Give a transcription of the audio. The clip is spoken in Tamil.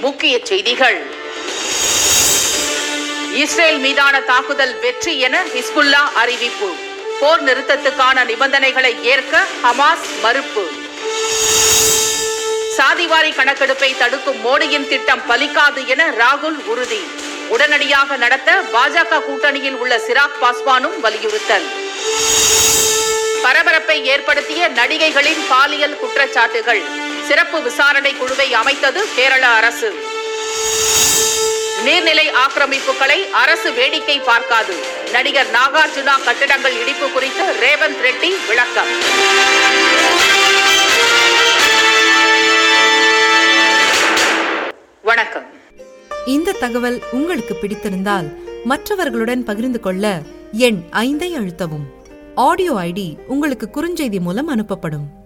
முக்கிய செய்திகள் இஸ்ரேல் மீதான தாக்குதல் வெற்றி என ஹிஸ்புல்லா அறிவிப்பு போர் நிறுத்தத்துக்கான நிபந்தனைகளை ஏற்க ஹமாஸ் மறுப்பு சாதிவாரி கணக்கெடுப்பை தடுக்கும் மோடியின் திட்டம் பலிக்காது என ராகுல் உறுதி உடனடியாக நடத்த பாஜக கூட்டணியில் உள்ள சிராக் பாஸ்வானும் வலியுறுத்தல் பரபரப்பை ஏற்படுத்திய நடிகைகளின் பாலியல் குற்றச்சாட்டுகள் சிறப்பு விசாரணை குழுவை அமைத்தது கேரள அரசு நீர்நிலை ஆக்கிரமிப்புகளை அரசு வேடிக்கை பார்க்காது நடிகர் நாகார்ஜுனா கட்டிடங்கள் இடிப்பு குறித்து ரேவந்த் ரெட்டி விளக்கம் வணக்கம் இந்த தகவல் உங்களுக்கு பிடித்திருந்தால் மற்றவர்களுடன் பகிர்ந்து கொள்ள எண் ஐந்தை அழுத்தவும் ஆடியோ ஐடி உங்களுக்கு குறுஞ்செய்தி மூலம் அனுப்பப்படும்